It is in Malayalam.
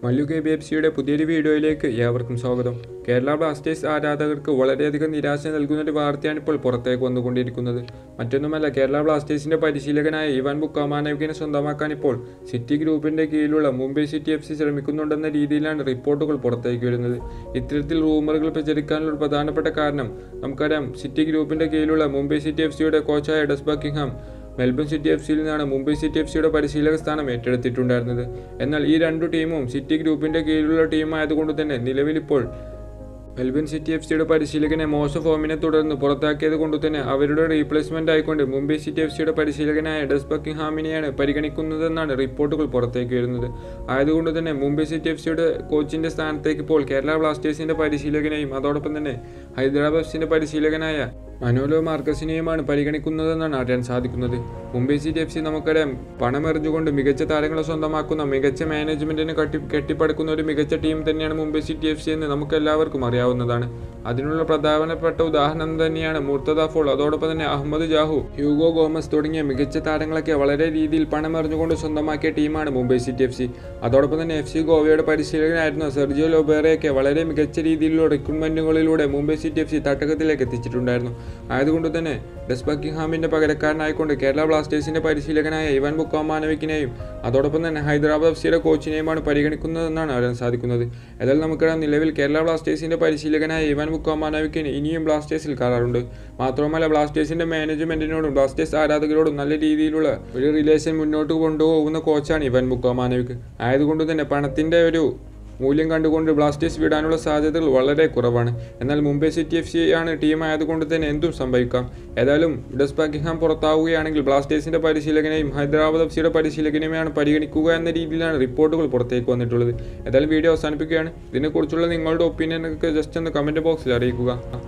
മല്ലു കെ ബി എഫ് സിയുടെ പുതിയൊരു വീഡിയോയിലേക്ക് ഏവർക്കും സ്വാഗതം കേരള ബ്ലാസ്റ്റേഴ്സ് ആരാധകർക്ക് വളരെയധികം നിരാശ നൽകുന്ന ഒരു വാർത്തയാണ് ഇപ്പോൾ പുറത്തേക്ക് വന്നുകൊണ്ടിരിക്കുന്നത് മറ്റൊന്നുമല്ല കേരള ബ്ലാസ്റ്റേഴ്സിന്റെ പരിശീലകനായ ഇവാൻ ബുക്കാമാനവിക്കിനെ സ്വന്തമാക്കാൻ ഇപ്പോൾ സിറ്റി ഗ്രൂപ്പിന്റെ കീഴിലുള്ള മുംബൈ സിറ്റി എഫ് സി ശ്രമിക്കുന്നുണ്ടെന്ന രീതിയിലാണ് റിപ്പോർട്ടുകൾ പുറത്തേക്ക് വരുന്നത് ഇത്തരത്തിൽ റൂമറുകൾ പ്രചരിക്കാനുള്ള ഒരു പ്രധാനപ്പെട്ട കാരണം നമുക്കറിയാം സിറ്റി ഗ്രൂപ്പിന്റെ കീഴിലുള്ള മുംബൈ സിറ്റി എഫ് സിയുടെ കോച്ചായ Des Buckingham Melbourne City F സിയിൽ നിന്നാണ് മുംബൈ സിറ്റി എഫ് സിയുടെ പരിശീലക സ്ഥാനം ഏറ്റെടുത്തിട്ടുണ്ടായിരുന്നത് എന്നാൽ ഈ രണ്ടു ടീമും സിറ്റി ഗ്രൂപ്പിന്റെ കീഴിലുള്ള ടീമായതുകൊണ്ട് തന്നെ നിലവിലിപ്പോൾ മെൽബൺ സിറ്റി എഫ് സിയുടെ പരിശീലകനെ മോശം ഫോമിനെ തുടർന്ന് പുറത്താക്കിയത് കൊണ്ട് തന്നെ അവരുടെ റീപ്ലേസ്മെന്റ് ആയിക്കൊണ്ട് മുംബൈ സിറ്റി എഫ് സിയുടെ പരിശീലകനായ ഡസ് ബക്കിംഗ്ഹാമിനെയാണ് പരിഗണിക്കുന്നതെന്നാണ് റിപ്പോർട്ടുകൾ പുറത്തേക്ക് വരുന്നത് ആയതുകൊണ്ട് തന്നെ മുംബൈ സിറ്റി എഫ് സിയുടെ കോച്ചിന്റെ സ്ഥാനത്തേക്ക് ഇപ്പോൾ കേരള ബ്ലാസ്റ്റേഴ്സിന്റെ പരിശീലകനെയും അതോടൊപ്പം തന്നെ ഹൈദരാബാദ് എഫ് സിന്റെ പരിശീലകനായ മനോലോ മാർക്കസിനെയുമാണ് പരിഗണിക്കുന്നതെന്നാണ് അറിയാൻ സാധിക്കുന്നത് മുംബൈ സിറ്റി എഫ് സി നമുക്കറിയാം പണമെറിഞ്ഞുകൊണ്ട് മികച്ച താരങ്ങളെ സ്വന്തമാക്കുന്ന മികച്ച മാനേജ്മെന്റിനെ കട്ടി കെട്ടിപ്പടുക്കുന്ന ഒരു മികച്ച ടീം തന്നെയാണ് മുംബൈ സിറ്റി എഫ് സി എന്ന് നമുക്ക് എല്ലാവർക്കും അറിയാവുന്നതാണ് അതിനുള്ള പ്രധാനപ്പെട്ട ഉദാഹരണം തന്നെയാണ് മുർത്തദ ഫോൾ അതോടൊപ്പം തന്നെ അഹമ്മദ് ജാഹു ഹ്യൂഗോ ഗോമസ് തുടങ്ങിയ മികച്ച താരങ്ങളൊക്കെ വളരെ രീതിയിൽ പണമെറിഞ്ഞുകൊണ്ട് സ്വന്തമാക്കിയ ടീമാണ് മുംബൈ സിറ്റി എഫ് സി അതോടൊപ്പം തന്നെ എഫ് സി ഗോവയുടെ പരിശീലകനായിരുന്ന സെർജിയോ ലോബേറയൊക്കെ വളരെ മികച്ച രീതിയിലുള്ള റിക്രൂട്ട്മെന്റുകളിലൂടെ മുംബൈ സിറ്റി എഫ് സി തട്ടകത്തിലേക്ക് എത്തിച്ചിട്ടുണ്ടായിരുന്നു ആയതുകൊണ്ട് തന്നെ ഡസ് ബക്കിംഗ്ഹാമിന്റെ പകരക്കാരനായിക്കൊണ്ട് കേരള ബ്ലാസ്റ്റേഴ്സിന്റെ പരിശീലകനായ ഇവാൻ ബുക്കാമാനവിക്കിനെയും അതോടൊപ്പം തന്നെ ഹൈദരാബാദ് എഫ് സിയുടെ കോച്ചിനെയുമാണ് പരിഗണിക്കുന്നതെന്നാണ് അറിയാൻ സാധിക്കുന്നത് ഏതായാലും നമുക്കറിയാം നിലവിൽ കേരള ബ്ലാസ്റ്റേഴ്സിന്റെ പരിശീലകനായ ഇവാൻ ബുക്കാമാനവിക്കിന് ഇനിയും ബ്ലാസ്റ്റേഴ്സിൽ കരാറുണ്ട് മാത്രമല്ല ബ്ലാസ്റ്റേഴ്സിന്റെ മാനേജ്മെന്റിനോടും ബ്ലാസ്റ്റേഴ്സ് ആരാധകരോടും നല്ല രീതിയിലുള്ള ഒരു റിലേഷൻ മുന്നോട്ട് കൊണ്ടുപോകുന്ന കോച്ചാണ് ഇവാൻ ബുക്കാമാനവിക്ക് ആയതുകൊണ്ട് തന്നെ പണത്തിന്റെ ഒരു മൂല്യം കണ്ടുകൊണ്ട് ബ്ലാസ്റ്റേഴ്സ് വിടാനുള്ള സാധ്യതകൾ വളരെ കുറവാണ് എന്നാൽ മുംബൈ സിറ്റി എഫ് സി ആണ് ടീം ആയതുകൊണ്ട് തന്നെ എന്തും സംഭവിക്കാം ഏതായാലും ഡസ് ബക്കിംഗ്ഹാം പുറത്താവുകയാണെങ്കിൽ ബ്ലാസ്റ്റേഴ്സിന്റെ പരിശീലകനെയും ഹൈദരാബാദ് എഫ് സിയുടെ പരിശീലകനെയുമാണ് പരിഗണിക്കുക എന്ന രീതിയിലാണ് റിപ്പോർട്ടുകൾ പുറത്തേക്ക് വന്നിട്ടുള്ളത് ഏതായാലും വീഡിയോ അവസാനിപ്പിക്കുകയാണ് ഇതിനെക്കുറിച്ചുള്ള നിങ്ങളുടെ ഒപ്പീനിയനൊക്കെ ജസ്റ്റ് ഒന്ന് കമന്റ് ബോക്സിൽ അറിയിക്കുക